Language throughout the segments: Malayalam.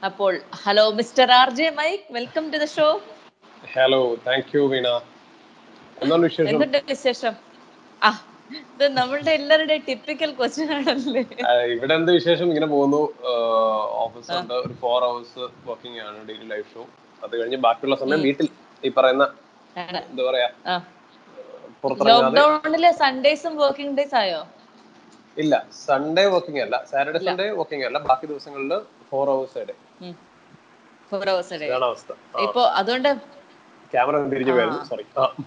അപ്പോൾ hello mister R J Mike welcome to the show hello thank you Veena എന്താണ് വിശേഷം എന്തുണ്ട് വിശേഷം ആ ഇത് നമ്മളുടെ എല്ലാവരുടെയും ടിപ്പിക്കൽ ക്വസ്റ്റ്യൻ ആണല്ലേ ആ, ഇവിടെ എന്ത് വിശേഷം ഇങ്ങനെ പോകുന്നു ഓഫീസ് ഉണ്ട് ഒരു ഫോർ അവേഴ്സ് വർക്കിംഗ് ആണ് ഡെയിലി ലൈഫ് ഷോ അത് കഴിഞ്ഞ് ബാക്കിയുള്ള സമയം വീട്ടിൽ ഈ പറയുന്ന ആണ്. എന്താ പറയാ ആ. പുറത്തിറങ്ങാതെ ലോക്ക്ഡൌണില് സൺഡേസും വർക്കിംഗ് ഡേയ്സ് ആയോ ഇല്ല സൺഡേ വർക്കിംഗ് അല്ല സാറ്റർഡേ സൺഡേ വർക്കിംഗ് അല്ല ബാക്കി ദിവസങ്ങളിൽ ഫോർ അവേഴ്സ് ആയിട്ട് ഫോർ അവേഴ്സ് ഡേ ഇതാണ് അവസ്ഥ ഇപ്പൊ അതുകൊണ്ട് ക്യാമറ തിരിച്ചു പോയിരുന്നു സോറി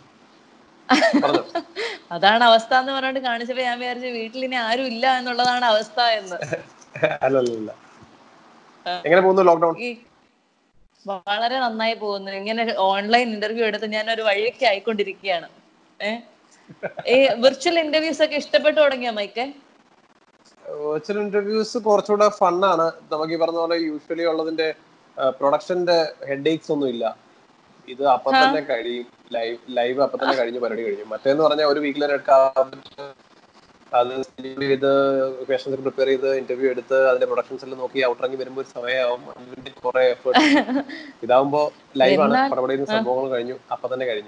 പറഞ്ഞു അതാണ് അവസ്ഥ എന്ന് പറഞ്ഞിട്ട് കാണിച്ചപ്പോ ഞാൻ വിചാരിച്ചു വീട്ടിൽ ഇനി ആരും ഇല്ല എന്നുള്ളതാണ് അവസ്ഥ എന്ന് അല്ലല്ല എങ്ങനെ പോകുന്നു ലോക്ക്ഡൌൺ ഈ വളരെ നന്നായി പോകുന്നു ഇങ്ങനെ ഓൺലൈൻ ഇന്റർവ്യൂ എടുത്ത് ഞാൻ ഒരു വഴിയൊക്കെ ആയിക്കൊണ്ടിരിക്കുകയാണ് ഏഹ് ഈ വിർച്വൽ ഇന്റർവ്യൂസ് ഒക്കെ ഇഷ്ടപ്പെട്ടു തുടങ്ങിയോ മൈക്കെ വെർച്വൽ ഇന്റർവ്യൂസ് കുറച്ചുകൂടെ ഫണ്ണാണ് നമുക്ക് ഈ പറഞ്ഞ പോലെ യൂഷ്വലി ഉള്ളതിന്റെ പ്രൊഡക്ഷന്റെ ഹെഡേക്സ് ഒന്നും ഇല്ല ഇത് അപ്പൊ തന്നെ കഴിയും ലൈവ് ലൈവ് അപ്പൊ തന്നെ കഴിഞ്ഞ് പരിപാടി കഴിഞ്ഞു മറ്റേന്ന് പറഞ്ഞാൽ ഒരു വീക്കിൽ എടുക്കാം അത് stream ചെയ്ത് ക്വസ്റ്റൻസ് പ്രിപ്പയർ ചെയ്ത് ഇന്റർവ്യൂ എടുത്ത് അതിന്റെ പ്രൊഡക്ഷൻസ് എല്ലാം നോക്കി ഔട്ടിറങ്ങി വരുമ്പോൾ ഒരു സമയമാവും അതിന്റെ കുറെ എഫേർട്ട് ഇതാവുമ്പോ ലൈവാണ് എന്നാൽ- പടപടയുന്ന സംഭവങ്ങൾ കഴിഞ്ഞു അപ്പൊ തന്നെ കഴിഞ്ഞു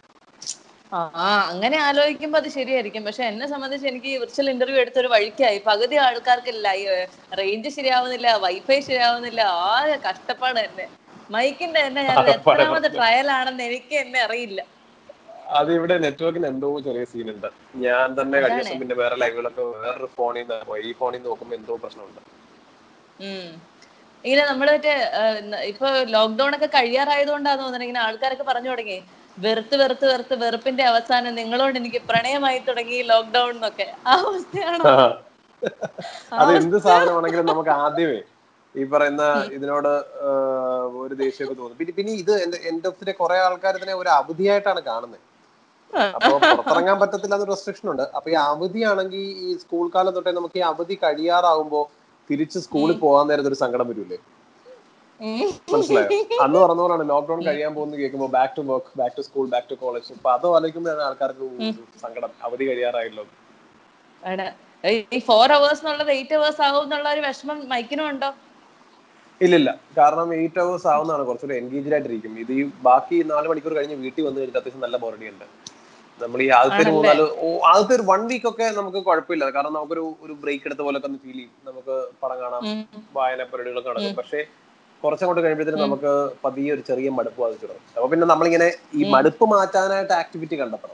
ആ അങ്ങനെ ആലോചിക്കുമ്പോ അത് ശരിയായിരിക്കും പക്ഷെ എന്നെ സംബന്ധിച്ച് എനിക്ക് വിർച്വൽ ഇന്റർവ്യൂ എടുത്ത ഒരു വഴിക്കായി പകുതി ആൾക്കാർക്ക് ലൈവ് റേഞ്ച് ശരിയാവുന്നില്ല വൈഫൈ ശരിയാവുന്നില്ല ആകെ കഷ്ടപ്പാട് തന്നെ മൈക്കിന്റെ തന്നെ ഞാൻ എത്രാമത് ട്രയൽ ആണെന്ന് എനിക്ക് എന്നെ അറിയില്ല അത് ഇവിടെ നെറ്റ്വർക്കിന് എന്തോ ചെറിയ സീൻ ഉണ്ട് ഞാൻ തന്നെ കഴിഞ്ഞ ദിവസം പിന്നെ വേറെ ലൈവുകളൊക്കെ വേറൊരു ഫോണിൽ നിന്ന് പോയി ഈ ഫോണിൽ നോക്കുമ്പോൾ എന്തോ പ്രശ്നമുണ്ട് ഉം. ഇങ്ങനെ നമ്മള് മറ്റേ ആ, ന- ഇപ്പൊ ലോക്ക്ഡൌൺ ഒക്കെ കഴിയാറായതുകൊണ്ടാന്ന് തോന്നുന്നത് ഇങ്ങനെ ആൾക്കാരൊക്കെ പറഞ്ഞു തുടങ്ങി വെറുത്ത് വെറുത്ത് വെറുത്ത് വെറുപ്പിന്റെ അവസാനം നിങ്ങളോട് എനിക്ക് പ്രണയമായി തുടങ്ങി ലോക്ക്ഡൌൺ എന്നൊക്കെ ആ അവസ്ഥയാണോ അത് എന്ത് സാധനമാണെങ്കിലും നമുക്ക് ആദ്യമേ ഈ പറയുന്ന ഇതിനോട് ആ, ഒരു ദേഷ്യമൊക്കെ തോന്നും പിന്നെ പിന്നെ ഇത് എന്റെ എന്റെ ഒത്തിരി കുറെ ആൾക്കാർ ഇതിനെ ഒരു അവധിയായിട്ടാണ് കാണുന്നത് അപ്പൊ പുറത്തിറങ്ങാൻ പറ്റത്തില്ല എന്നൊരു റെസ്ട്രിക്ഷൻ ഉണ്ട് അപ്പൊ ഈ അവധിയാണെങ്കിൽ ഈ സ്കൂൾ കാലം തൊട്ടേ നമുക്ക് ഈ അവധി കഴിയാറാവുമ്പോ തിരിച്ച് സ്കൂളിൽ പോകാൻ നേരത്തെ ഒരു സങ്കടം വരൂലേ ഉം. മനസ്സിലായോ അന്ന് പറഞ്ഞ പോലാണ് ലോക്ക്ഡൌൺ കഴിയാൻ പോകുന്ന കേൾക്കുമ്പോൾ back to work back to school back to college അപ്പൊ അത് ആലോചിക്കുമ്പോഴാണ് ആൾക്കാർക്ക് ഒരു സങ്കടം അവധി കഴിയാറായല്ലോ ആണ്. ഈ ഫോർ അവേഴ്സ് എന്നുള്ളത് എയ്റ്റ് അവേഴ്സ് ആവും എന്നുള്ള ഒരു വിഷമം മൈക്കിനും ഉണ്ടോ ഇല്ലില്ല കാരണം എയ്റ്റ് അവേഴ്സ് ആവുന്നതാണ് കുറച്ചുകൂടെ എൻഗേജ്ഡ് ആയിട്ടിരിക്കും ഇത് ഈ ബാക്കി നാല് മണിക്കൂർ കഴിഞ്ഞ് വീട്ടിൽ വന്നു കഴിഞ്ഞിട്ട് അത്യാവശ്യം നല്ല ബോറടി ഉണ്ട് നമ്മൾ ഈ ആദ്യത്തെ ഒരു മൂന്നാല് ഓ, ആദ്യത്തെ ഒരു വൺ വീക്ക് ഒക്കെ നമുക്ക് കുഴപ്പമില്ല കാരണം നമുക്കൊരു ഒരു ബ്രേക്ക് എടുത്ത പോലെ ഒന്ന് ഫീൽ ചെയ്യും നമുക്ക് പടം കാണാം ഉം. വായന പരിപാടികളൊക്കെ നടക്കും പക്ഷേ കുറച്ചങ്ങോട്ട് കഴിയുമ്പോഴത്തേനും നമുക്ക് പതിയെ ഒരു ചെറിയ മടുപ്പ് ബാധിച്ചു തുടങ്ങും അപ്പൊ പിന്നെ നമ്മളിങ്ങനെ ഈ മടുപ്പ് മാറ്റാനായിട്ട് ആക്ടിവിറ്റി കണ്ടെത്തണം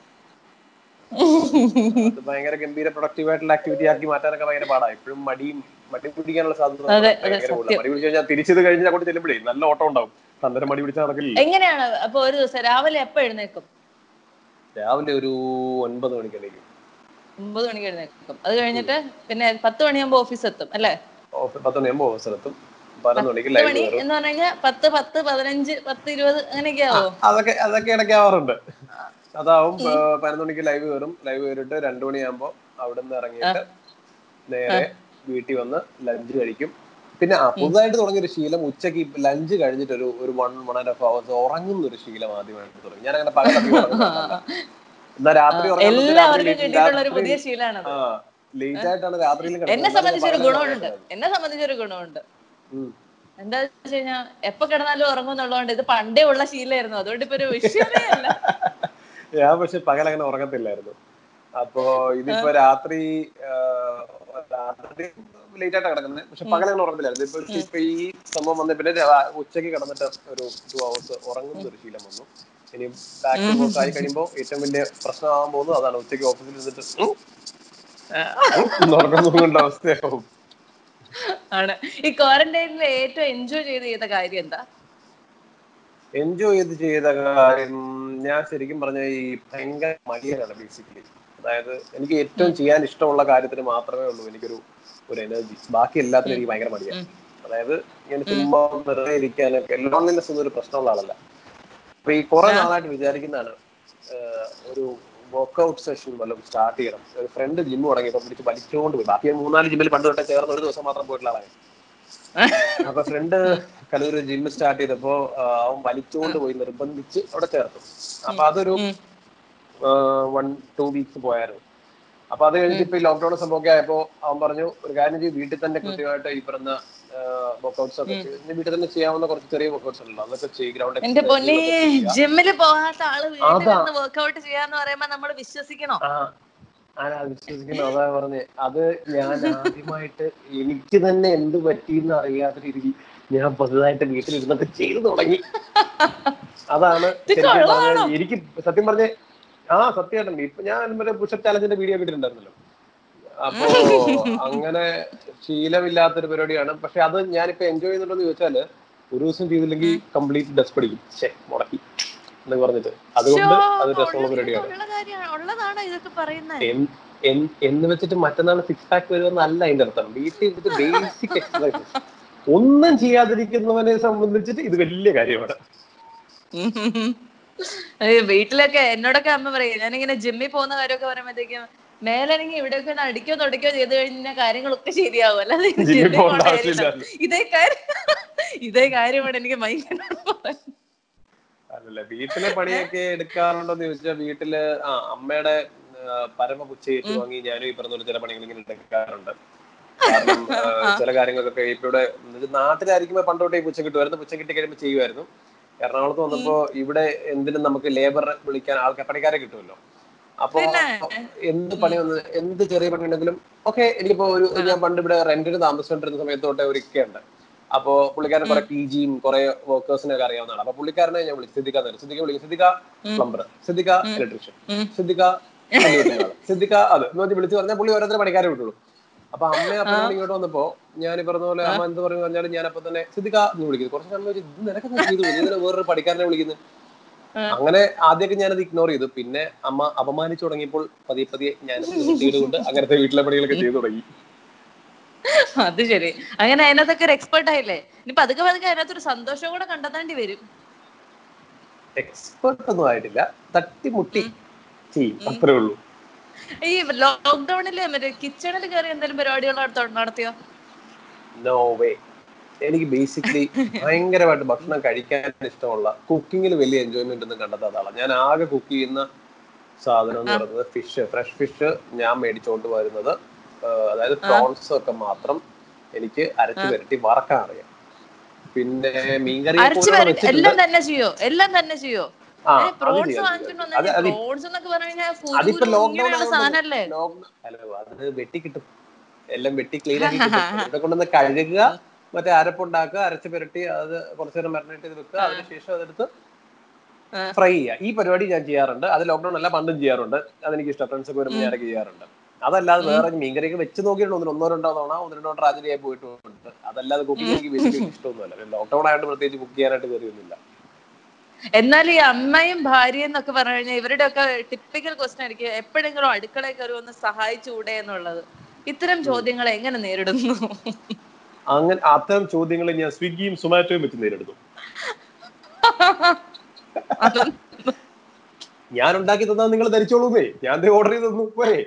അത് ഭയങ്കര ഗംഭീര പ്രൊഡക്റ്റീവ് ആയിട്ടുള്ള ആക്ടിവിറ്റി ആക്കി മാറ്റാനൊക്കെ ഭയങ്കര പാടാണ് ഇപ്പോഴും മടിയും മടി പിടിക്കാനുള്ള സാധ്യത അതെ, ഭയങ്കര കൂടുതലാണ് മടി പിടിച്ചു കഴിഞ്ഞാൽ തിരിച്ചത് കഴിഞ്ഞ് അങ്ങോട്ട് ചെല്ലുമ്പോഴേ നല്ല ഓട്ടം ഉണ്ടാവും അന്നേരം മടി പിടിച്ചാൽ നടക്കില്ല എങ്ങനെയാണ് അപ്പൊ ഒരു ദിവസം രാവിലെ എപ്പോ എഴുന്നേക്കും രാവിലെ ഒരു ഒൻപത് മണിക്ക് എണീക്കും ഒമ്പത് മണിക്ക് എഴുന്നേക്കും അത് കഴിഞ്ഞിട്ട് പിന്നെ പത്ത് മണിയാകുമ്പോ ഓഫീസ് എത്തും അല്ലേ ഓഫീസ് പത്ത് മണിയാകുമ്പോൾ ഓഫീസിലെത്തും പതിനൊന്ന് മണിക്ക് പത്ത് ലൈവ് മണി കയറും എന്ന് പറഞ്ഞു കഴിഞ്ഞാൽ പത്ത് പത്ത് പതിനഞ്ച് പത്ത് ഇരുപത് അങ്ങനെയൊക്കെ ആവോ അതൊക്കെ അതൊക്കെ ഇടയ്ക്കാവാറുണ്ട് അതാവും ആ, പതിനൊന്ന് മണിക്ക് ലൈവ് കയറും ലൈവ് കയറിയിട്ട് രണ്ടു മണിയാകുമ്പോൾ അവിടെ നിന്ന് ഇറങ്ങിയിട്ട് നേരെ വീട്ടിൽ വന്ന് ലഞ്ച് കഴിക്കും പിന്നെ ആ പുതുതായിട്ട് തുടങ്ങിയ ഒരു ശീലം ഉച്ചയ്ക്ക് ലഞ്ച് കഴിഞ്ഞിട്ട് ഒരു ഒരു one one and half hours ഉറങ്ങുന്ന ഒരു ശീലം ആദ്യമായിട്ട് തുടങ്ങി ഞാൻ അങ്ങനെ പകൽ അധികം ഉറങ്ങുന്നതല്ല. എന്നാ രാത്രി ഉറങ്ങുന്നത് രാത്രി എല്ലാവർക്കും late- കിട്ടിയിട്ടുള്ള ഒരു രാത്രി- പുതിയ ശീലമാണത് ആ ലേറ്റ് ആയിട്ടാണ് രാത്രിയിൽ എന്നെ സംബന്ധിച്ചൊരു ഗുണമുണ്ട് എന്നെ സംബന്ധിച്ചൊരു ഗുണമുണ്ട് എന്താ വെച്ച് കഴിഞ്ഞാൽ എപ്പോ കിടന്നാലും ഉറങ്ങുന്നുള്ളതുകൊണ്ട് ഇത് പണ്ടേ ഉള്ള ശീലമായിരുന്നു അതുകൊണ്ട് ഇപ്പൊ ഒരു വിഷയമേ അല്ല ഞാൻ പക്ഷെ പകൽ അങ്ങനെ ഉറങ്ങത്തില്ലായിരുന്നു അപ്പോ ഇതിപ്പോ രാത്രി ആ, രാത്രി ലേറ്റ് ആയിട്ടാണ് കിടക്കുന്നത് പക്ഷെ പകൽ അങ്ങനെ ഉറങ്ങത്തില്ലായിരുന്നു ഇപ്പൊ ഇപ്പൊ ഈ സംഭവം വന്ന പിന്നെ രാ- ഉച്ചയ്ക്ക് കിടന്നിട്ട് ഒരു ടു അവേഴ്സ് ഉറങ്ങുന്ന ഒരു ശീലം വന്നു ഇനി ബാക്ക് ടു വർക്ക് ആയി കഴിയുമ്പോൾ ഏറ്റവും വലിയ പ്രശ്നമാകാൻ പോകുന്നത് അതാണ് ഉച്ചയ്ക്ക് ഓഫീസിൽ ഇരുന്നിട്ട് ഉം, ഉം ഉറങ്ങുന്ന അവസ്ഥയാവും ആണ് ഈ ക്വാറന്റൈനിൽ ഏറ്റവും എൻജോയ് ചെയ്ത് ചെയ്ത കാര്യം എന്താ എൻജോയ് ചെയ്ത് ചെയ്ത കാര്യം ഞാൻ ശരിക്കും പറഞ്ഞ ഈ ഭയങ്കര മടിയനാണ് ബേസിക്കലി അതായത് എനിക്ക് ഏറ്റവും ചെയ്യാൻ ഇഷ്ടമുള്ള കാര്യത്തിന് മാത്രമേ ഉള്ളൂ എനിക്കൊരു ഒരു എനർജി ബാക്കി എല്ലാത്തിനും എനിക്ക് ഭയങ്കര മടിയാണ് അതായത് ഇങ്ങനെ ചുമ്മാ വെറുതെ ഇരിക്കാനൊക്കെ ലോൺലിനെസ് ഒന്നും ഒരു പ്രശ്നമുള്ള ആളല്ല അപ്പൊ ഈ കുറെ നാളായിട്ട് വിചാരിക്കുന്നതാണ് ആഹ് ഒരു വർക്ക്ഔട്ട് സെഷൻ വല്ലതും സ്റ്റാർട്ട് ചെയ്യണം ഒരു ഫ്രണ്ട് ജിം തുടങ്ങിയപ്പോൾ പിടിച്ച് വലിച്ചുകൊണ്ട് പോയി ബാക്കി ഞാൻ മൂന്നാല് ജിമ്മിൽ പണ്ട് തൊട്ടേ ചേർന്ന് ഒരു ദിവസം മാത്രം പോയിട്ടുള്ള ആളാണ് അപ്പൊ ഫ്രണ്ട് കലൂര് ജിം സ്റ്റാർട്ട് ചെയ്തപ്പോ ആ, അവൻ വലിച്ചുകൊണ്ട് പോയി നിർബന്ധിച്ച് അവിടെ ചേർത്തു അപ്പൊ അതൊരു ഉം. വൺ ടു വീക്സ് പോയായിരുന്നു അപ്പൊ അത് കഴിഞ്ഞിട്ട് ഇപ്പൊ ഈ ലോക്ക്ഡൌൺ സംഭവമൊക്കെ ആയപ്പോ അവൻ പറഞ്ഞു ഒരു കാര്യം ചെയ്ത് വീട്ടിൽ തന്നെ കൃത്യമായിട്ട് ഈ പറഞ്ഞ വർക്കൗട്ട്സ് ഒക്കെ ചെയ്ത് ഇനി വീട്ടിൽ തന്നെ ചെയ്യാവുന്ന കുറച്ച് ചെറിയ വർക്കൗട്ട്സ് ഉണ്ടല്ലോ അതൊക്കെ ചെയ്യും ഗ്രൗണ്ട് എന്റെ പൊന്നെ ജിമ്മില് പോകാത്ത ആള് വീട്ടിൽ അതാ. നിന്ന് വർക്ക്ഔട്ട് ചെയ്യാന്ന് പറയുമ്പോ നമ്മൾ വിശ്വസിക്കണോ ആ ഞാൻ വിശ്വസിക്കുന്നു അതാ പറഞ്ഞേ അത് ഞാൻ ആദ്യമായിട്ട് എനിക്ക് തന്നെ എന്ത് പറ്റിയെന്ന് അറിയാത്ത രീതിയിൽ ഞാൻ പുതുതായിട്ട് വീട്ടിലിരുന്നിട്ട് ചെയ്തു തുടങ്ങി അതാണ് ഇത് ശരിക്കും കൊള്ളാണോ? പറഞ്ഞാൽ എനിക്ക് സത്യം പറഞ്ഞേ ആ സത്യമായിട്ടുണ്ട് ഇപ്പൊ ഞാൻ മറ്റേ പുഷപ്പ് ചാലഞ്ചിന്റെ വീഡിയോ ഇട്ടിട്ടുണ്ടായിരുന്നല്ലോ അപ്പോ അങ്ങനെ ശീലമില്ലാത്തൊരു പരിപാടിയാണ് പക്ഷെ അത് ഞാനിപ്പോ എൻജോയ് ചെയ്യുന്നുണ്ടെന്ന് ചോദിച്ചാല് ഒരു ദിവസം ചെയ്തില്ലെങ്കിൽ കംപ്ലീറ്റ് ഡസ്റ്റ് അടിക്കും ശേ മുടക്കി എന്ന് പറഞ്ഞിട്ട് അതുകൊണ്ട് അത് രസമുള്ള പരിപാടിയാണ് ഉള്ള കാര്യമാണ് ഉള്ളതാണോ ഇതൊക്കെ പറയുന്നത് എൻ- എൻ- എന്ന് വെച്ചിട്ട് മറ്റന്നാൾ സിക്സ് പാക്ക് വരുമെന്നല്ല അതിന്റെ അർത്ഥം വീട്ടിൽ ഇരുന്നിട്ട് ബേസിക് എക്സസൈസ് ഒന്നും ചെയ്യാതിരിക്കുന്നവനെ സംബന്ധിച്ചിട്ട് ഇത് വലിയ കാര്യമാണ് ഏയ് വീട്ടിലൊക്കെ എന്നോടൊക്കെ അമ്മ പറയും ഞാനിങ്ങനെ ജിമ്മിൽ പോകുന്ന കാര്യമൊക്കെ പറയുമ്പോഴത്തേക്കും മേലാണെങ്കിൽ ഇവിടെയൊക്കെ ഒന്ന് അടിക്കോ തുടക്കോ ചെയ്ത് കഴിഞ്ഞാൽ കാര്യങ്ങളൊക്കെ ശരിയാവും അല്ലാതെ ജിമ്മിൽ ജിമ്മിൽ പോകേണ്ട പോകേണ്ട കാര്യമില്ല. ആവശ്യമില്ല ഇതേ കാര്യം ഇതേ കാര്യമാണ് എനിക്ക് ഭയങ്കര അല്ലല്ല വീട്ടിലെ പണിയൊക്കെ എടുക്കാറുണ്ടോന്ന് ചോദിച്ചാൽ വീട്ടില് ആ അമ്മയുടെ ആ, പരമ പുച്ഛയേറ്റ് വാങ്ങി ഞാനും ഈ പറഞ്ഞ പോലെ ചില പണികൾ ഇങ്ങനെ എടുക്കാറുണ്ട് കാരണം ആ, ചില കാര്യങ്ങളൊക്കെ ഇപ്പൊ ഇവിടെ ഇത് നാട്ടിലായിരിക്കുമ്പോ പണ്ട് തൊട്ടേ പുച്ഛം കിട്ടുമായിരുന്നു പുച്ഛം കിട്ടി കഴിയുമ്പോൾ ചെയ്യുമായിരുന്നു എറണാകുളത്ത് വന്നപ്പോ ഇവിടെ എന്തിനും നമുക്ക് ലേബർ വിളിക്കാൻ ആൾക്കാർ പണിക്കാരെ കിട്ടുമല്ലോ അപ്പൊ പിന്നെ? എന്ത് പണി വന്ന് എന്ത് ചെറിയ പണി ഉണ്ടെങ്കിലും ഓക്കെ എനിക്കിപ്പോ ഒരു ഞാൻ പണ്ട് ഇവിടെ റെന്റിന് താമസിച്ചോണ്ടിരുന്ന സമയത്ത് തൊട്ടേ ഒരു ഇക്കയുണ്ട് അപ്പോ പുള്ളിക്കാരൻ കുറെ പി ജിയും കുറെ വർക്കേഴ്സിനെ ഒക്കെ അറിയാവുന്നതാണ് അപ്പൊ പുള്ളിക്കാരനെ ഞാൻ വിളിച്ചു സിദ്ദിഖ എന്ന് സിദ്ദിഖ വിളിക്കും സിദ്ദിഖ പ്ലംബർ സിദ്ദിഖ ഇലക്ട്രീഷ്യൻ ഉം. സിദ്ദിഖ സിദ്ദിഖ അത് എന്ന് പറഞ്ഞ് വിളിച്ചു പറഞ്ഞാൽ പുള്ളി ഓരോരുത്തരെ പണിക്കാരെ വിട്ടുള്ളൂ അപ്പൊ അമ്മ അപ്പം ഇങ്ങോട്ട് വന്നപ്പോ ഞാൻ ഈ പറഞ്ഞ പോലെ അമ്മ എന്ത് പറഞ്ഞു പറഞ്ഞാലും ഞാൻ അപ്പൊ തന്നെ സിദ്ദിഖ എന്ന് വിളിക്കുന്നു കുറച്ച് സമയം വെച്ച് ഇത് നിനക്ക് എന്താ ചെയ്തു നീ ഇതിനെ വേറൊരു പണിക്കാരനെ വിളിക്കുന്നത് അങ്ങനെ ആദ്യമൊക്കെ ഞാനത് ഇഗ്നോർ ചെയ്തു പിന്നെ അമ്മ അപമാനിച്ചു തുടങ്ങിയപ്പോൾ പതിയെ പതിയെ ഞാൻ കൊണ്ട് അങ്ങനത്തെ വീട്ടിലെ പണികളൊക്കെ ചെയ്തു തുടങ്ങി അത് ശരി അങ്ങനെ അതിനകത്തൊക്കെ ഒരു എക്സ്പേർട്ട് ആയില്ലേ ഇനി പതുക്കെ പതുക്കെ അതിനകത്തൊരു സന്തോഷം കൂടെ കണ്ടെത്തേണ്ടി വരും എക്സ്പെർട്ട് ഒന്നും ആയിട്ടില്ല തട്ടിമുട്ടി ചെയ്യും അത്രേ ഉള്ളൂ ഈ ലോക്ക്ഡൌണില് മറ്റേ കിച്ചണിൽ കയറി എന്തെങ്കിലും പരിപാടികൾ നടത്ത- നടത്തിയോ നോ വേ എനിക്ക് ബേസിക്കലി ഭയങ്കരമായിട്ട് ഭക്ഷണം കഴിക്കാൻ ഇഷ്ടമുള്ള കുക്കിങ്ങിൽ വലിയ എൻജോയ്മെന്റ് ഒന്നും കണ്ടെത്താത്ത ആളാണ് ഞാൻ ആകെ കുക്ക് ചെയ്യുന്ന സാധനം എന്ന് പറയുന്നത് ഫിഷ് ഫ്രഷ് ഫിഷ് ഞാൻ മേടിച്ചുകൊണ്ട് വരുന്നത് ആ, അതായത് പ്രോൺസ് ഒക്കെ മാത്രം എനിക്ക് അരച്ചു വരട്ടി വറക്കാൻ അറിയാം പിന്നെ മീൻകറി അരച്ചു വര എല്ലാം തന്നെ ചെയ്യോ എല്ലാം തന്നെ ചെയ്യോ ആ, അത് പ്രോൺസ് ചെയ്യാം, വാങ്ങിച്ചിട്ട് അത് അത് വന്നാൽ പ്രോൺസ് എന്നൊക്കെ പറഞ്ഞു കഴിഞ്ഞാൽ അതിപ്പോ ലോക്ക്ഡൌൺ ഇങ്ങനെയുള്ള സാധനല്ലേ ഹലോ അത് വെട്ടി കിട്ടും എല്ലാം വെട്ടി ക്ലീൻ ആക്കി കിട്ടും ഇവിടെ കൊണ്ടുവന്ന് കഴുകുക മറ്റേ അരപ്പുണ്ടാക്കുക അരച്ച് പുരട്ടി അത് കുറച്ചു നേരം മരണേറ്റ് ചെയ്ത് വെക്കുക അതിനുശേഷം അതെടുത്ത് ആ. ഫ്രൈ ചെയ്യുക ഈ പരിപാടി ഞാൻ ചെയ്യാറുണ്ട് അത് ലോക്ക്ഡൌൺ അല്ല പണ്ടും ചെയ്യാറുണ്ട് അതെനിക്ക് ഇഷ്ടം ഫ്രണ്ട്സ് ഒക്കെ വരുമ്പോൾ ഞാനൊക്കെ ചെയ്യാറുണ്ട് അതല്ലാതെ വേറെ മീൻകറിയൊക്കെ വെച്ച് നോക്കിയിട്ടുണ്ട് ഒന്ന് ഒന്നോ രണ്ടോ തവണ ഒന്ന് രണ്ടോ ട്രാജഡി ആയി പോയിട്ടുണ്ട് അതല്ലാതെ കുക്കിംഗ് എനിക്ക് ബേസിക്കലി ഇഷ്ടമൊന്നുമല്ല ലോക്ക്ഡൌൺ ആയതുകൊണ്ട് പ്രത്യേകിച്ച് കുക്ക് ചെയ്യാനായിട്ട് കയറിയൊന്നുമില്ല എന്നാൽ ഈ അമ്മയും ഭാര്യയും എന്നൊക്കെ പറഞ്ഞു കഴിഞ്ഞാൽ ഇവരുടെ ഒക്കെ ടിപ്പിക്കൽ ക്വസ്റ്റൻ ആയിരിക്കും എപ്പോഴെങ്കിലും അടുക്കളയിൽ കയറി ഒന്ന് സഹായിച്ചുകൂടെ എന്നുള്ളത് ഇത്തരം ചോദ്യങ്ങൾ എങ്ങനെ നേരിടുന്നു അങ്ങനെ അത്തരം ചോദ്യങ്ങൾ ഞാൻ സ്വിഗ്ഗിയും സൊമാറ്റോയും വെച്ച് നേരിടുന്നു അതൊന്നും ഞാൻ ഉണ്ടാക്കി തന്നാൽ നിങ്ങൾ ധരിച്ചോളൂന്നേ ഞാൻ ഓർഡർ ചെയ്ത് തന്നു പോരെ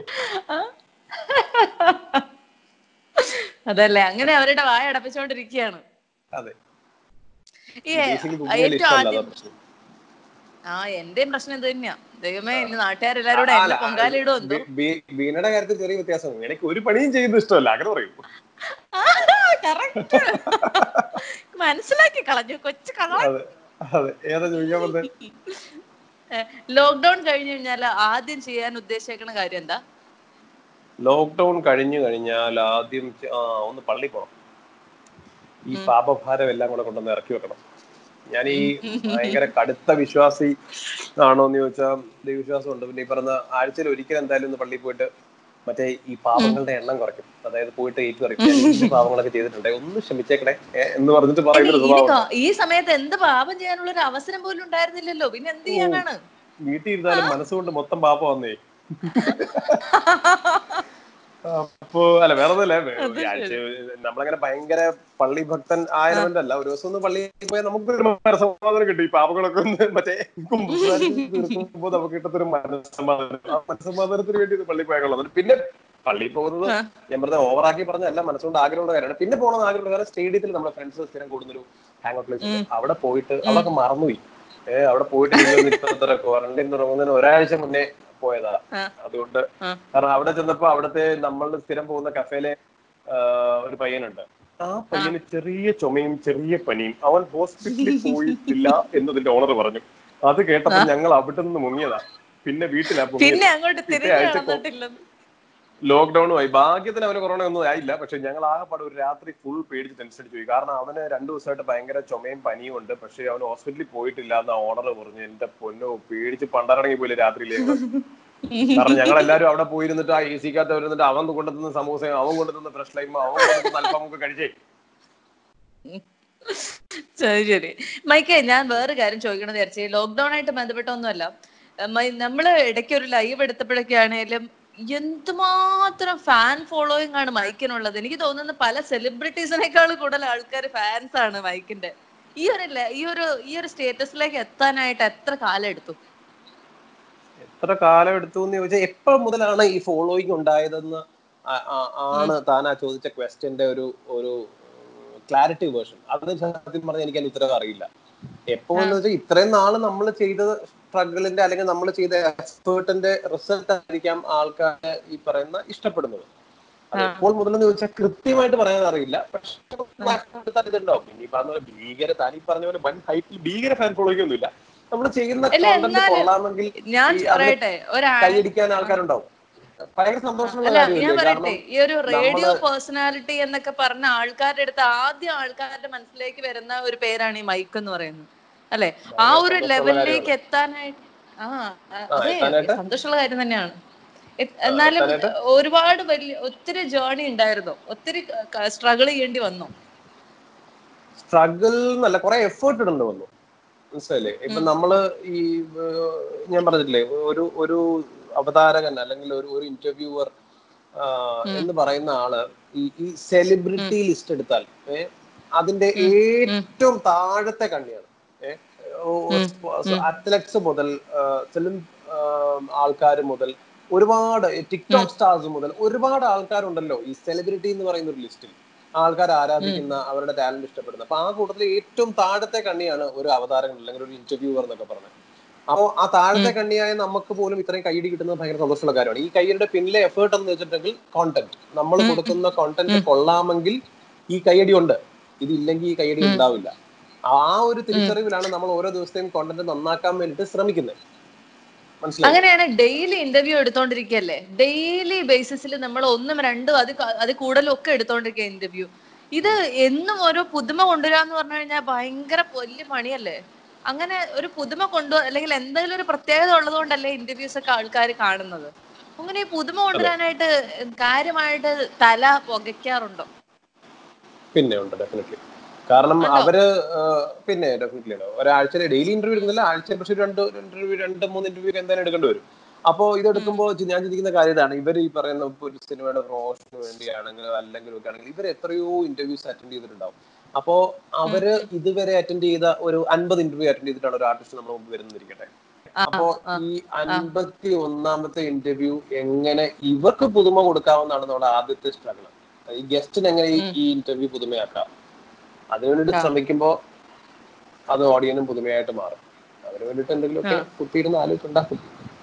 അതല്ലേ അങ്ങനെ അവരുടെ വായ അടപ്പിച്ചോണ്ടിരിക്കുകയാണ് അതെ ഈ ബേസിക്കലി കുക്കിങ്ങിൽ ഏറ്റവും ഇഷ്ടമല്ല ആദ്യം അതാ പ്രശ്നം ആ എന്റെയും പ്രശ്നം ഇത് തന്നെയാ ദൈവമേ ഇനി നാട്ടുകാരെല്ലാരും കൂടെ അല്ല, എന്നെ പൊങ്കാലിടും എന്തോ ബി- ബി- ബീനയുടെ കാര്യത്തിൽ ചെറിയ വ്യത്യാസം എനിക്ക് ഒരു പണിയും ചെയ്യുന്നത് ഇഷ്ടമല്ല അങ്ങനെ പറയും കറക്റ്റ് മനസ്സിലാക്കി കളഞ്ഞു കൊച്ചു കള അതെ അതെ ഏതാ ചോദിക്കാൻ പറഞ്ഞത് ലോക്ക്ഡൌൺ കഴിഞ്ഞു കഴിഞ്ഞാൽ ആദ്യം ചെയ്യാൻ ഉദ്ദേശിക്കുന്ന കാര്യം എന്താ ലോക്ക്ഡൌൺ കഴിഞ്ഞു കഴിഞ്ഞാൽ ആദ്യം ചെ- ആ ഒന്ന് പള്ളി പോണം ഈ പാപഭാരം എല്ലാം കൂടെ കൊണ്ടുവന്ന് ഇറക്കി വെക്കണം ഞാൻ ഈ ഭയങ്കര കടുത്ത വിശ്വാസി ആണോ എന്ന് ചോദിച്ചാൽ ദൈവവിശ്വാസം ഉണ്ട് പിന്നെ ഈ പറഞ്ഞ ആഴ്ചയിൽ ഒരിക്കലും എന്തായാലും ഒന്ന് പള്ളിയിൽ പോയിട്ട് മറ്റേ ഈ പാപങ്ങളുടെ എണ്ണം കുറയ്ക്കും അതായത് പോയിട്ട് ഏറ്റു പറയും ഞാൻ ഈ പാപങ്ങളൊക്കെ ചെയ്തിട്ടുണ്ട് ഒന്ന് ക്ഷമിച്ചേക്കണേ ഏ, എന്ന് പറഞ്ഞിട്ട് പറയുന്ന ഒരു ഇനി സ്വഭാവം ക- ഈ സമയത്ത് എന്ത് പാപം ചെയ്യാനുള്ള ഒരു അവസരം പോലും ഉണ്ടായിരുന്നില്ലല്ലോ പിന്നെ എന്ത് ചെയ്യാനാണ് വീട്ടിൽ ഇരുന്നാലും മനസ്സുകൊണ്ട് മൊത്തം പാപം വന്നേ അപ്പോ അല്ല വേറെ ഒന്നുമല്ല വേ- ആഴ്ച നമ്മളങ്ങനെ ഭയങ്കര പള്ളി ഭക്തൻ ആയതുകൊണ്ടല്ല ഒരു ദിവസം ഒന്ന് പള്ളിയിൽ പോയാൽ നമുക്ക് ഒരു മനസ്സമാധാനം കിട്ടും ഈ പാപങ്ങളൊക്കെ ഒന്ന് മറ്റേ കുമ്പസാരിച്ച് തീർക്കുമ്പോ നമുക്ക് കിട്ടത്തൊരു മനസ്സമാധാനം ആ മനസ്സമാധാനത്തിന് വേണ്ടി ഒന്ന് പള്ളിയിൽ പോയാൽ കൊള്ളാം പിന്നെ പള്ളിയിൽ പോകുന്നത് ആ. ഞാൻ പറഞ്ഞ ഓവറാക്കി പറഞ്ഞല്ല മനസ്സുകൊണ്ട് ആഗ്രഹമുള്ള കാര്യമാണ് പിന്നെ പോകണമെന്ന് ആഗ്രഹമുള്ള കാര്യം സ്റ്റേഡിയത്തിൽ നമ്മുടെ ഫ്രണ്ട്സ് സ്ഥിരം കൂടുന്നൊരു ഹാങ് ഔട്ട് പ്ലേസ് ഉണ്ട് അവിടെ പോയിട്ട് അവിടെയൊക്കെ മറന്നുപോയി ഏഹ് അവിടെ പോയിട്ട് ക്വാറന്റൈൻ തുടങ്ങുന്നതിന് ഒരാഴ്ച മുന്നേ പോയതാ ആ. അതുകൊണ്ട് ആ. കാരണം അവിടെ ചെന്നപ്പോ അവിടുത്തെ നമ്മൾ സ്ഥിരം പോകുന്ന കഫേലെ ഒരു പയ്യനുണ്ട് ആ പയ്യന് ചെറിയ ചുമയും ചെറിയ പനിയും അവൻ ഹോസ്പിറ്റലിൽ പോയിട്ടില്ല എന്നതിന്റെ ഓണർ പറഞ്ഞു അത് കേട്ടപ്പോൾ ഞങ്ങൾ അവിടെ നിന്ന് മുങ്ങിയതാ പിന്നെ വീട്ടിലാ പിന്നെ മുങ്ങിയത് അങ്ങോട്ട് പിറ്റേ തിരിഞ്ഞു ആഴ്ച കൊ- നടന്നിട്ടില്ലെന്ന് ലോക്ക്ഡൌണുമായി ഭാഗ്യത്തിന് അവന് കൊറോണ ഒന്നും ആയില്ല പക്ഷെ ഞങ്ങൾ ആകെപ്പാടെ ഒരു രാത്രി ഫുൾ പേടിച്ച് ടെൻഷൻ അടിച്ചു പോയി കാരണം അവന് രണ്ടു ദിവസമായിട്ട് ഭയങ്കര ചുമയും പനിയും ഉണ്ട് പക്ഷെ അവൻ ഹോസ്പിറ്റലിൽ പോയിട്ടില്ല എന്ന് ഓണർ പറഞ്ഞു എന്റെ പൊന്നോ പേടിച്ച് പണ്ടറങ്ങി പോയില്ലേ രാത്രിയിലേക്ക് കാരണം ഞങ്ങൾ എല്ലാവരും അവിടെ പോയിരുന്നിട്ട് ആ എ സിക്കകത്ത് വരുന്നിട്ട് അവൻ കൊണ്ടുതന്ന സമൂസയും അവൻ കൊണ്ടുതന്ന ഫ്രഷ് ലൈമും അവൻ കൊണ്ടുതന്ന അല്പമൊക്കെ കഴിച്ചേ ശരി ശരി മൈക്കേ ഞാൻ വേറെ കാര്യം ചോദിക്കണമെന്ന് വിചാരിച്ചു ലോക്ക്ഡൌൺ ആയിട്ട് ബന്ധപ്പെട്ടൊന്നുമല്ല അഹ് മൈ- നമ്മള് ഇടയ്ക്ക് ഒരു ലൈവ് എടുത്തപ്പോഴൊക്കെ ആണെങ്കിലും എന്തുമാത്രം ഫാൻ ഫോളോയിങ് ആണ് മൈക്കിനുള്ളത് എനിക്ക് തോന്നുന്നു പല സെലിബ്രിറ്റീസിനേക്കാൾ കൂടുതൽ ആൾക്കാർ ഫാൻസ് ആണ് മൈക്കിന്റെ ഈ ഒരു ലെ- ഈ ഒരു ഈ ഒരു സ്റ്റേറ്റസിലേക്ക് എത്താനായിട്ട് എത്ര കാലം എടുത്തു എത്ര കാലം എടുത്തു എന്ന് ചോദിച്ചാൽ എപ്പോ മുതലാണ് ഈ ഫോളോയിങ് ഉണ്ടായതെന്ന് ആ- ആ- ആണ് താൻ ആ ചോദിച്ച ക്വസ്റ്റ്യന്റെ ഒരു ഒരു ക്ലാരിറ്റി വേർഷൻ അതിന് സത്യം പറഞ്ഞാൽ എനിക്ക് അതിന് ഉത്തരം അറിയില്ല എപ്പോഴെന്ന് വെച്ചാൽ ഇത്രയും നാള് നമ്മൾ ചെയ്ത സ്ട്രഗിളിന്റെ അല്ലെങ്കിൽ നമ്മൾ ചെയ്ത എക്സ്പേർട്ടിന്റെ റിസൾട്ട് ആയിരിക്കാം ആൾക്കാർ ഈ പറയുന്ന ഇഷ്ടപ്പെടുന്നത് അത് എപ്പോൾ മുതലെന്ന് ചോദിച്ചാൽ കൃത്യമായിട്ട് പറയാൻ അറിയില്ല പക്ഷെ ഇതുണ്ടാവും ഇനി പറഞ്ഞ പോലെ ഭീകര താൻ ഈ പറഞ്ഞ പോലെ വൻ ഹൈറ്റിൽ ഭീകര ഫാൻ ഫോളോയിങ് ഒന്നുമില്ല നമ്മൾ ചെയ്യുന്ന അല്ല, കോണ്ടന്റ് എന്നാലും കൊള്ളാമെങ്കിൽ ഞാൻ ഈ അതിന് പറയട്ടെ ഒരാ കൈയടിക്കാൻ ആൾക്കാരുണ്ടാവും ഭയങ്കര സന്തോഷമുള്ള അല്ല ഞാൻ കാര്യമല്ലേ പറയട്ടെ കാരണം ഈ ഒരു റേഡിയോ പേഴ്സണാലിറ്റി എന്നൊക്കെ പറഞ്ഞ ആൾക്കാരുടെ അടുത്ത് ആദ്യം ആൾക്കാരുടെ മനസ്സിലേക്ക് വരുന്ന ഒരു പേരാണ് ഈ മൈക്ക് എന്ന് പറയുന്നത് അല്ലെ ആ ഒരു സന്തോഷമുള്ള ലെവലിലേക്ക് എത്താനായിട്ട് ആ അ- അതെ എത്താനായിട്ട്? സന്തോഷമുള്ള കാര്യം തന്നെയാണ് എ- എന്നാലും എത്താനായിട്ട്? ഒരുപാട് വലിയ ഒത്തിരി ജേർണി ഉണ്ടായിരുന്നു ഒത്തിരി സ്ട്രഗിൾ ചെയ്യേണ്ടി വന്നു സ്ട്രഗിൾ എന്നല്ല കുറെ എഫേർട്ട് ഇടേണ്ടി വന്നു മനസ്സിലായില്ലേ ഇപ്പൊ നമ്മള് ഈ ഏർ, ഞാൻ പറഞ്ഞിട്ടില്ലേ ഒരു ഒരു അവതാരകൻ അല്ലെങ്കിൽ ഒരു ഒരു ഇന്റർവ്യൂവർ എന്ന് പറയുന്ന ആള് ഈ ഈ സെലിബ്രിറ്റി ലിസ്റ്റ് എടുത്താൽ ഏ, അതിന്റെ ഏറ്റവും താഴത്തെ കണ്ണിയാണ് അത്ലറ്റ്സ് മുതൽ ഫിലിം ആൾക്കാർ മുതൽ ഒരുപാട് ടിക്ടോക്ക് സ്റ്റാർസ് മുതൽ ഒരുപാട് ആൾക്കാരുണ്ടല്ലോ ഈ സെലിബ്രിറ്റി എന്ന് പറയുന്ന ഒരു ലിസ്റ്റിൽ ആൾക്കാർ ആരാധിക്കുന്ന അവരുടെ ടാലന്റ് ഇഷ്ടപ്പെടുന്ന അപ്പൊ ആ കൂട്ടത്തിൽ ഏറ്റവും താഴത്തെ കണ്ണിയാണ് ഒരു അവതാരകൻ അല്ലെങ്കിൽ ഒരു ഇന്റർവ്യൂവർ എന്നൊക്കെ പറഞ്ഞത് അപ്പോ ആ താഴത്തെ കണ്ണിയായ നമുക്ക് പോലും ഇത്രയും കൈയടി കിട്ടുന്നത് ഭയങ്കര സന്തോഷമുള്ള കാര്യമാണ് ഈ കൈയുടെ പിന്നിലെ എഫേർട്ട് എന്ന് വെച്ചിട്ടുണ്ടെങ്കിൽ കോണ്ടന്റ് നമ്മൾ കൊടുക്കുന്ന കോണ്ടന്റ് കൊള്ളാമെങ്കിൽ ഈ കൈയടി ഉണ്ട് ഇതില്ലെങ്കിൽ ഈ കൈയടി ഉണ്ടാവില്ല ആ ഒരു തിരിച്ചറിവിലാണ് നമ്മൾ ഓരോ ദിവസത്തെയും കോണ്ടന്റ് നന്നാക്കാൻ വേണ്ടിയിട്ട് ശ്രമിക്കുന്നത് മനസ്സിലായി അങ്ങനെയാണ് ഡെയിലി ഇന്റർവ്യൂ എടുത്തോണ്ടിരിക്കുകയല്ലേ ഡെയിലി ബേസിസിൽ നമ്മൾ ഒന്നും രണ്ടും അത് ക- അത് കൂടുതലും ഒക്കെ എടുത്തോണ്ടിരിക്കുക ഇന്റർവ്യൂ ഇത് എന്നും ഓരോ പുതുമ കൊണ്ടുവരാന്ന് പറഞ്ഞു കഴിഞ്ഞാൽ ഭയങ്കര വലിയ പണിയല്ലേ അങ്ങനെ ഒരു പുതുമ കൊണ്ടു അല്ലെങ്കിൽ എന്തെങ്കിലും ഒരു പ്രത്യേകത ഉള്ളത് കൊണ്ടല്ലേ ഇന്റർവ്യൂസ് ഒക്കെ ആൾക്കാർ കാണുന്നത് അങ്ങനെ ഈ പുതുമ കൊണ്ടുവരാനായിട്ട് കാര്യമായിട്ട് തല പുകയ്ക്കാറുണ്ടോ പിന്നെ ഉണ്ട് ഡെഫിനറ്റ്ലി കാരണം അവര് ആ, പിന്നെ ഡെഫിനറ്റ്ലി ഒരാഴ്ച ഡെയിലി ഇന്റർവ്യൂ എടുക്കുന്നില്ല ആഴ്ച പക്ഷെ രണ്ട് ഇന്റർവ്യൂ രണ്ട് മൂന്ന് ഇന്റർവ്യൂ എന്തായാലും എടുക്കേണ്ടി വരും അപ്പോ ഇത് എടുക്കുമ്പോൾ ഞാൻ ചിന്തിക്കുന്ന കാര്യം ഇതാണ് ഇവർ ഈ പറയുന്ന ഇപ്പൊ ഒരു സിനിമയുടെ പ്രൊമോഷന് വേണ്ടിയാണെങ്കിലും അല്ലെങ്കിൽ ഒക്കെ ആണെങ്കിൽ ഇവർ എത്രയോ ഇന്റർവ്യൂസ് അറ്റൻഡ് ചെയ്തിട്ടുണ്ടാവും അപ്പോ അവര് ഇതുവരെ അറ്റൻഡ് ചെയ്ത ഒരു അൻപത് ഇന്റർവ്യൂ അറ്റൻഡ് ചെയ്തിട്ടാണ് ഒരു ആർട്ടിസ്റ്റ് നമ്മുടെ മുമ്പ് വരുന്നിരിക്കട്ടെ അപ്പോ ഈ അൻപത്തി ഒന്നാമത്തെ ഇന്റർവ്യൂ എങ്ങനെ ഇവർക്ക് പുതുമ കൊടുക്കാവുന്നതാണ് നമ്മുടെ ആദ്യത്തെ സ്ട്രഗിൾ ഈ ഗസ്റ്റിന് എങ്ങനെ ഈ- ഈ ഇന്റർവ്യൂ പുതുമയാക്കാം അതിനുവേണ്ടിട്ട് ശ്രമിക്കുമ്പോ അത് ഓഡിയനും പുതുമയായിട്ട് മാറും അതിനു വേണ്ടിട്ട് എന്തെങ്കിലുമൊക്കെ കുത്തിയിരുന്ന് ആലോചിച്ചുണ്ടാക്കും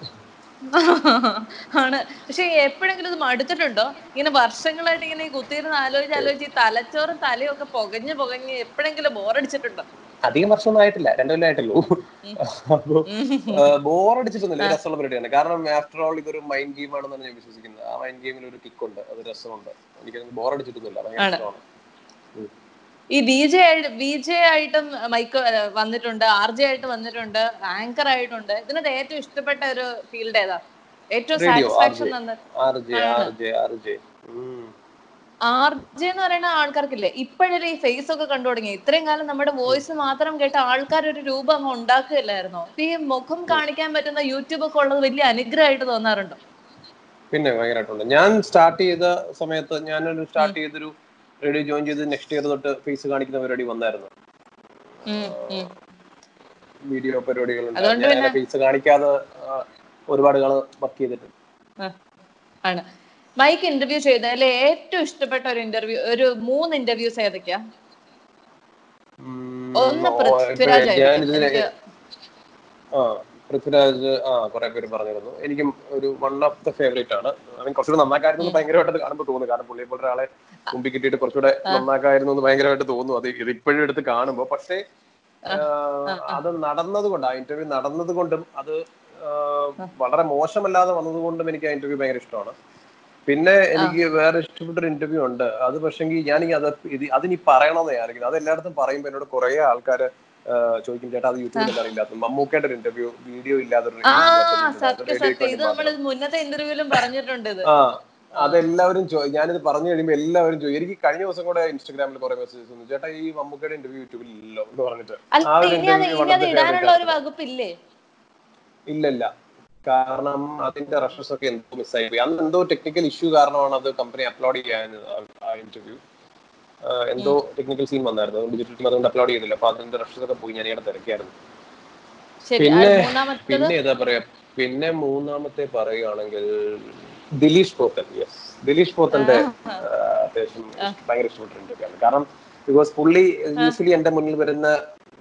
ആണ് പക്ഷെ എപ്പോഴെങ്കിലും ഇത് മടുത്തിട്ടുണ്ടോ ഇങ്ങനെ വർഷങ്ങളായിട്ട് ഇങ്ങനെ ഈ കുത്തിയിരുന്ന് ആലോചിച്ച് ആലോചിച്ച് ഈ തലച്ചോറും തലയും ഒക്കെ പുകഞ്ഞ് പുകഞ്ഞ് എപ്പോഴെങ്കിലും ബോറടിച്ചിട്ടുണ്ടോ അധികം വർഷമൊന്നും ആയിട്ടില്ല രണ്ടു കൊല്ലം ആയിട്ടുള്ളൂ അപ്പൊ ബോറടിച്ചിട്ടൊന്നുമില്ല ഇത് രസമുള്ള പരിപാടിയാണ് കാരണം ആഫ്റ്റർ ഓൾ ഇതൊരു മൈൻഡ് ഗെയിം ആണെന്നാണ് ഞാൻ വിശ്വസിക്കുന്നത് ആ മൈൻഡ് ഗെയിമിൽ ഒരു കിക്ക് ഉണ്ട് അത് രസമുണ്ട് എനിക്ക് ബോറടിച്ചിട്ടൊന്നുമില്ല ഭയങ്കര ആണ്. ഇഷ്ടമാണ് ഉം. ഈ വി ജെ വി ജെ ആയിട്ടും മൈക്ക് വന്നിട്ടുണ്ട് ആർ ജെ ആയിട്ട് വന്നിട്ടുണ്ട് ആങ്കർ ആയിട്ടുണ്ട് ഇതിനകത്ത് ഏറ്റവും ഇഷ്ടപ്പെട്ട ഒരു ഫീൽഡ് ഏതാ ഏറ്റവും റേഡിയോ ആർ സാറ്റിസ്ഫാക്ഷൻ ജെ തന്ന R J R J R J R J എന്ന് പറയുന്ന ആൾക്കാർക്കില്ലേ ഇപ്പോഴല്ലേ ഈ ഫേസ് ഒക്കെ കണ്ടു തുടങ്ങി ഇത്രയും കാലം നമ്മുടെ വോയിസ് മാത്രം കേട്ട ആൾക്കാർ ഒരു രൂപം അങ്ങ് ഉണ്ടാക്കുകയല്ലായിരുന്നോ ഇപ്പൊ ഈ മുഖം കാണിക്കാൻ പറ്റുന്ന യൂട്യൂബ് ഒക്കെ ഉള്ളത് വലിയ അനുഗ്രഹമായിട്ട് തോന്നാറുണ്ടോ പിന്നെ ഭയങ്കരമായിട്ടുണ്ട് ഞാൻ സ്റ്റാർട്ട് ചെയ്ത സമയത്ത് ഞാനൊരു സ്റ്റാർട്ട് ചെയ്തൊരു റേഡിയോ ജോയിൻ ചെയ്ത് നെക്സ്റ്റ് ഇയർ തൊട്ട് ഫേസ് കാണിക്കുന്ന പരിപാടി വന്നായിരുന്നു ഉം, ഉം. വീഡിയോ പരിപാടികളുണ്ട് അതുകൊണ്ട് ഞാൻ പിന്നെ- ഫേസ് കാണിക്കാതെ ആ, ഒരുപാട് കാലം വർക്ക് ചെയ്തിട്ടുണ്ട് ആ, ആണ് മൈക്ക് ഇന്റർവ്യൂ ചെയ്തതിൽ ഏറ്റവും ഇഷ്ടപ്പെട്ട ഒരു ഇന്റർവ്യൂ ഒരു മൂന്ന് ഇന്റർവ്യൂസ് ഏതൊക്കെയാ ഉം, ഒന്ന് ഓ, പൃഥ്വിരാജ് ഇപ്പൊ ആയിരിക്കും. ഞാനിതിന് എനിക്ക് ആ പൃഥ്വിരാജ് ആ കുറെ പേര് പറഞ്ഞിരുന്നു എനിക്കും ഒരു വൺ ഓഫ് ദ ഫേവറേറ്റ് ആണ് ഐ മീൻ കുറച്ചുകൂടെ നന്നാക്കായിരുന്നു ഭയങ്കരമായിട്ട് കാണുമ്പോൾ തോന്നുന്നു കാരണം പുള്ളിയെ പോലെ ഒരാളെ മുമ്പിൽ കിട്ടിയിട്ട് കുറച്ചുകൂടെ നന്നാക്കായിരുന്നു എന്ന് ഭയങ്കരമായിട്ട് തോന്നുന്നു അത് ഇത് ഇപ്പോഴും എടുത്ത് കാണുമ്പോൾ പക്ഷേ ആഹ്, അത് നടന്നത് കൊണ്ട് ആ ഇന്റർവ്യൂ നടന്നത് കൊണ്ടും അത് ആഹ്, വളരെ മോശമല്ലാതെ വന്നത് കൊണ്ടും എനിക്ക് ആ ഇന്റർവ്യൂ ഭയങ്കര ഇഷ്ടമാണ് പിന്നെ എനിക്ക് വേറെ ഇഷ്ടപ്പെട്ട ഒരു ഇന്റർവ്യൂ ഉണ്ട് അത് പക്ഷെങ്കിൽ ഞാൻ അത് ഇത് അതിനി പറയണമെന്ന് വിചാരിക്കുന്നത് അത് എല്ലായിടത്തും പറയുമ്പോൾ എന്നോട് കുറെ ആൾക്കാർ ചോദിക്കും ചേട്ടാ അത് യൂട്യൂബിൽ അറിയില്ലാത്ത മമ്മൂക്കയുടെ ഒരു ഇന്റർവ്യൂ വീഡിയോ ഇല്ലാത്തൊരു ആ interview സത്യം radio സത്യം ക്ക് ഇത് നമ്മൾ മുന്നത്തെ ഇന്റർവ്യൂവിലും പറഞ്ഞിട്ടുണ്ട് ഇത് ആ അതെല്ലാവരും ചോ- ഞാനിത് പറഞ്ഞു കഴിയുമ്പോൾ എല്ലാവരും ചോദിക്കും എനിക്ക് കഴിഞ്ഞ ദിവസം കൂടെ ഇൻസ്റ്റാഗ്രാമിൽ കുറെ മെസ്സേജസ് വന്നു ചേട്ടാ ഈ മമ്മൂക്കയുടെ ഇന്റർവ്യൂ യൂട്യൂബിൽ ഇല്ലല്ലോ എന്ന് പറഞ്ഞിട്ട് അല്ല ആ ഒരു ഇനി അത് interview ഇനി അത് വളരെ ഇടാനുള്ള ഒരു favourite വകുപ്പില്ലേ ഇല്ല ഇല്ല കാരണം അതിന്റെ റഷസ് ഒക്കെ എന്തോ മിസ്സായി പോയി അന്ന് എന്തോ ടെക്നിക്കൽ ഇഷ്യൂ കാരണമാണ് അത് കമ്പനി അപ്ലോഡ് ചെയ്യാൻ ആ ഇന്റർവ്യൂ എന്തോ ടെക്നിക്കൽ സീൻ വന്നായിരുന്നു അതുകൊണ്ട് ഡിജിറ്റൽ ടീം അതുകൊണ്ട് അപ്ലോഡ് ചെയ്തില്ല അപ്പൊ അതിന്റെ റഷസ് ഒക്കെ പോയി ഞാൻ ഇവിടെ തിരക്കായിരുന്നു ശരി പിന്നെ ആ, മൂന്നാമത്തത് പിന്നെ ഏതാ പറയാ പിന്നെ മൂന്നാമത്തെ പറയുകയാണെങ്കിൽ ദിലീഷ് പോത്തൻ യെസ് ദിലീഷ് പോത്തന്റെ ആ, അത്യാവശ്യം ഭയങ്കര ഇഷ്ടപ്പെട്ട ഇന്റർവ്യൂ ആണ് കാരണം ബിക്കോസ് പുള്ളി യൂസ്വലി എന്റെ മുന്നിൽ വരുന്ന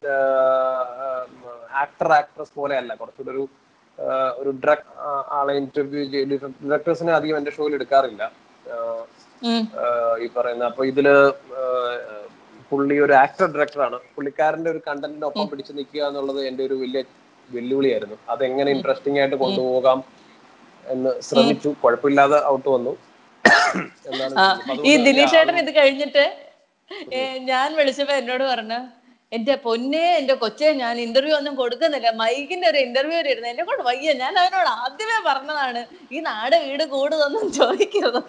ആക്ടർ ആക്ട്രസ് പോലെ അല്ല കുറച്ചുകൂടെ ഒരു ആ, ഒരു ഡ്രഗ് ആളെ ഇന്റർവ്യൂ ഡയറക്ടേഴ്സിനെ അധികം എന്റെ ഷോയിൽ എടുക്കാറില്ല ആ, ഉം. ആഹ് ഈ പറയുന്ന അപ്പൊ ഇതില് ആഹ് പുള്ളി ഒരു ആക്ടർ ഡയറക്ടറാണ് പുള്ളിക്കാരന്റെ ഒരു കണ്ടന്റിന്റെ ഒപ്പം പിടിച്ചു നിൽക്കുക എന്നുള്ളത് എന്റെ ഒരു വലിയ വെല്ലുവിളിയായിരുന്നു അതെങ്ങനെ ഇൻട്രസ്റ്റിംഗ് ആയിട്ട് കൊണ്ടുപോകാം എന്ന് ശ്രമിച്ചു കുഴപ്പമില്ലാതെ ഔട്ട് വന്നു എന്നാണ് ആ, അപ്പൊ ഈ അതുകൊണ്ട് ദിലീഷ് ചേട്ടൻ ഇത് കഴിഞ്ഞിട്ട് ഏ, ഞാൻ വിളിച്ചപ്പോ എന്നോട് പറഞ്ഞു എന്റെ പൊന്നെ എന്റെ കൊച്ചെ ഞാൻ ഇന്റർവ്യൂ ഒന്നും കൊടുക്കുന്നില്ല മൈക്കിന്റെ ഒരു ഇന്റർവ്യൂ ഇരുന്നു എന്നെ കൊണ്ട് വയ്യ ഞാൻ അവനോട് ആദ്യമേ പറഞ്ഞതാണ് ഈ നാട് വീട് കൂടുതലൊന്നും ചോദിക്കരുത്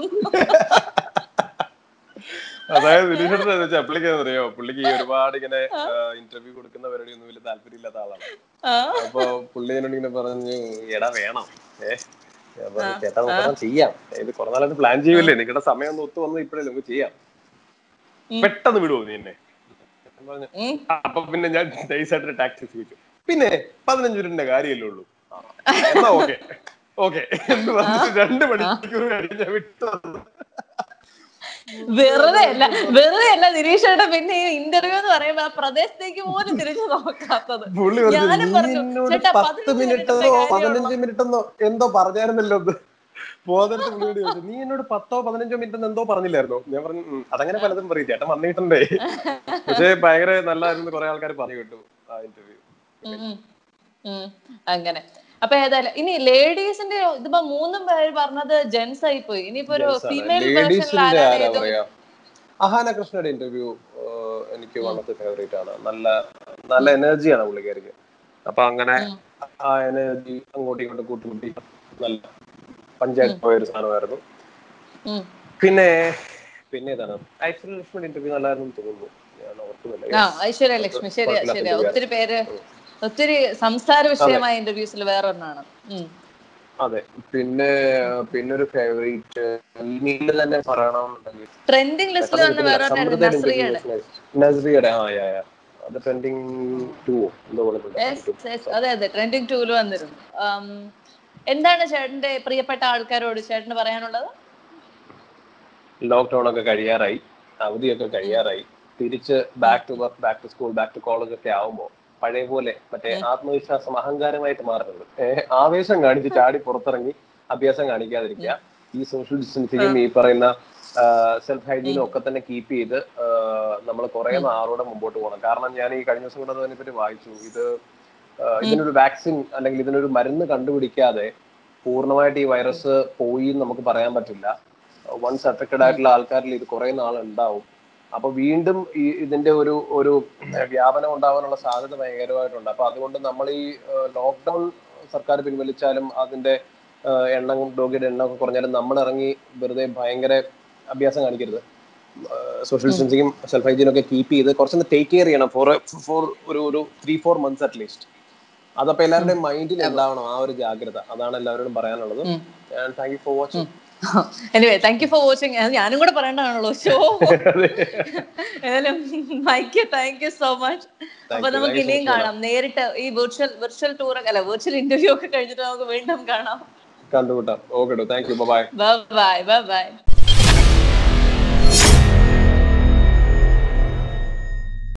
അതായത് ദിലീഷ് അപ്ലിക്കാൻ അറിയോ പുള്ളിക്ക് ഈ ഒരുപാട് ഇങ്ങനെ ഇന്റർവ്യൂ കൊടുക്കുന്ന പരിപാടി ഒന്നും വലിയ താല്പര്യമില്ലാത്ത ആളാണ് ആ, അപ്പൊ പുള്ളി എന്നോട് ഇങ്ങനെ പറഞ്ഞു എടാ വേണം ഏ ഞാൻ പറഞ്ഞു, ചേട്ടാ നമുക്ക് ചെയ്യാം ഇത് കുറെ നാളായിട്ട് പ്ലാൻ ചെയ്യുമല്ലേ നിങ്ങളുടെ സമയം ഒന്ന് ഒത്തു വന്നത് ഇപ്പഴേ നമുക്ക് ചെയ്യാം പെട്ടെന്ന് വിടുവോ നീ എന്നെ ഞാൻ പറഞ്ഞു ഉം. "ആ, അപ്പൊ പിന്നെ ഞാൻ നൈസായിട്ട് ടാക്സി ചോദിച്ചു പിന്നെ പതിനഞ്ച് മിനിറ്റിന്റെ കാര്യമല്ലേ ഉള്ളൂ "ആ, എന്നാ ഓക്കെ ഓക്കെ എന്ന് പറഞ്ഞിട്ട് രണ്ട് മണിക്കൂർ കഴിഞ്ഞ് ഞാൻ വിട്ടു വന്നു. വെറുതെ അല്ല വെറുതെ അല്ല ദിലീഷ് ചേട്ടൻ പിന്നെ ഈ ഇന്റർവ്യൂ എന്ന് പറയുമ്പോ ആ പ്രദേശത്തേക്ക് പോലും തിരിച്ചു നോക്കാത്തത് പുള്ളി പറഞ്ഞു ഞാനും നീ പറഞ്ഞു എന്നോട് ചേട്ടാ പത്ത് പതിനഞ്ച് മിനിറ്റോ മിനിറ്റിന്റെ കാര്യമുള്ളൂ." പതിനഞ്ച് മിനിറ്റെന്നോ എന്തോ പറഞ്ഞായിരുന്നല്ലോ അത് ബോധനത്ത് പുള്ളിയോട് ചോദിച്ചു നീ എന്നോട് പത്തോ പതിനഞ്ചോ മിനിറ്റ് എന്തോ പറഞ്ഞില്ലായിരുന്നോ ഞാൻ പറഞ്ഞു "ഉം, അതങ്ങനെ പലതും പറയും ചേട്ടൻ വന്നിട്ടുണ്ടേ പക്ഷേ ഭയങ്കര നല്ലതായിരുന്നു കുറെ ആൾക്കാർ പറഞ്ഞു കേട്ടു ആ ഇന്റർവ്യൂ ഉം ഉം. ഉം. അങ്ങനെ അപ്പൊ ഏതായാലും ഇനി ലേഡീസിന്റെ ഇതിപ്പോ മൂന്നും പേര് പറഞ്ഞത് ജെൻസ് ആയി പോയി ഇനിയിപ്പോ ഒരു ഫീമെയിൽ ലേഡീസിന്റെ വേർഷനിൽ ആരാ പറയാ അഹാന കൃഷ്ണയുടെ ഇന്റർവ്യൂ എനിക്ക് വൺ ഓഫ് ഫേവറേറ്റ് ആണ് നല്ല നല്ല എനർജിയാണ് പുള്ളിക്കാരിക്ക് അപ്പൊ അങ്ങനെ ആ എനർജി അങ്ങോട്ടും ഇങ്ങോട്ടും കൂട്ടുകൂട്ടി നല്ല പഞ്ചായത്ത് പോയ ഒരു സാധനമായിരുന്നു പിന്നെ പിന്നെ ഏതാണ് ഐശ്വര്യ ലക്ഷ്മിയുടെ ഇന്റർവ്യൂ നല്ലതായിരുന്നു തോന്നുന്നു ഞാൻ ഓർക്കുന്നില്ല ആ ഐശ്വര്യ ലക്ഷ്മി ശരിയാ ശരിയാ ഒത്തിരി പേര് ഒത്തിരി സംസാര വിഷയമായ ഇന്റർവ്യൂസിൽ വേറെ ഒന്നാണ് ഉം. അതെ പിന്നെ പിന്നെ ഒരു ഫേവറേറ്റ് നീല് തന്നെ പറയണമെന്നുണ്ടെങ്കിൽ ട്രെൻഡിങ് ലിസ്റ്റിൽ വന്ന വേറെ ഒന്നായിരുന്നു സമൃദ്ധയുടെ നസ്രിയയുടെ ഇന്റർവ്യൂ നസ്രിയുടെ ആ യാ യാ അത് ട്രെൻഡിങ് ടു എന്തോ പോലെ Yes, yes, അതെ അതെ ട്രെൻഡിങ് ടൂല് വന്നിരുന്നു ആം, എന്താണ് ചേട്ടന്റെ പ്രിയപ്പെട്ട ആൾക്കാരോട് ചേട്ടന് പറയാനുള്ളത് ലോക്ക്ഡൌൺ ഒക്കെ കഴിയാറായി അവധിയൊക്കെ കഴിയാറായി തിരിച്ച് back to work back to school back to college ഒക്കെ ആവുമ്പോൾ പഴയ പോലെ മറ്റേ ആത്മവിശ്വാസം അഹങ്കാരമായിട്ട് മാറുന്നത് ഏഹ് ആവേശം കാണിച്ച് ചാടി പുറത്തിറങ്ങി അഭ്യാസം കാണിക്കാതിരിക്കുക ഈ സോഷ്യൽ ഡിസ്റ്റൻസിങ്ങും ഈ പറയുന്ന സെൽഫ് ഹൈജീനും ഒക്കെ തന്നെ കീപ്പ് ചെയ്ത് നമ്മൾ കുറെ നാളോടെ മുമ്പോട്ട് പോകണം കാരണം ഞാൻ ഈ കഴിഞ്ഞ ദിവസം കൂടെ അതിനെപ്പറ്റി വായിച്ചു ഇത് ആഹ് ഇതിനൊരു വാക്സിൻ അല്ലെങ്കിൽ ഇതിനൊരു മരുന്ന് കണ്ടുപിടിക്കാതെ പൂർണ്ണമായിട്ട് ഈ വൈറസ് പോയി എന്ന് നമുക്ക് പറയാൻ പറ്റില്ല വൺസ് അഫക്റ്റഡ് ആയിട്ടുള്ള ആൾക്കാരിൽ ഇത് കുറെ നാൾ ഉണ്ടാവും അപ്പൊ വീണ്ടും ഈ ഇതിന്റെ ഒരു ഒരു വ്യാപനം ഉണ്ടാവാനുള്ള സാധ്യത ഭയങ്കരമായിട്ടുണ്ട് അപ്പൊ അതുകൊണ്ട് നമ്മൾ ഈ ലോക്ക്ഡൌൺ സർക്കാർ പിൻവലിച്ചാലും അതിന്റെ ആഹ് എണ്ണം രോഗിയുടെ എണ്ണം ഒക്കെ കുറഞ്ഞാലും നമ്മൾ ഇറങ്ങി വെറുതെ ഭയങ്കര അഭ്യാസം കാണിക്കരുത് സോഷ്യൽ ഡിസ്റ്റൻസിങ്ങും സെൽഫ് ഹൈജീനും ഒക്കെ കീപ്പ് ചെയ്ത് കുറച്ചൊന്ന് ടേക്ക് കെയർ ചെയ്യണം ഫോർ ഫോർ ഒരു ഒരു ത്രീ ഫോർ മന്ത്സ് അറ്റ്ലീസ്റ്റ് അതപ്പോ എല്ലാവരുടെയും മൈൻഡിൽ ഉണ്ടാവണം ആ ഒരു ജാഗ്രത അതാണ് എല്ലാവരോടും പറയാനുള്ളത് thank you for watching anyway thank you for watching ഞാനും കൂടെ പറയേണ്ടതാണല്ലോ ഷോ ഏതായാലും Mike thank you so much അപ്പൊ you, നമുക്ക് thank you so ഇനിയും much, കാണാം നേരിട്ട് ഈ വിർച്വൽ വിർച്വൽ ടൂർ അല്ല വിർച്വൽ ഇന്റർവ്യൂ ഒക്കെ കഴിഞ്ഞിട്ട് നമുക്ക് വീണ്ടും കാണാം കണ്ടുകൂട്ടാം okay thank you bye bye bye by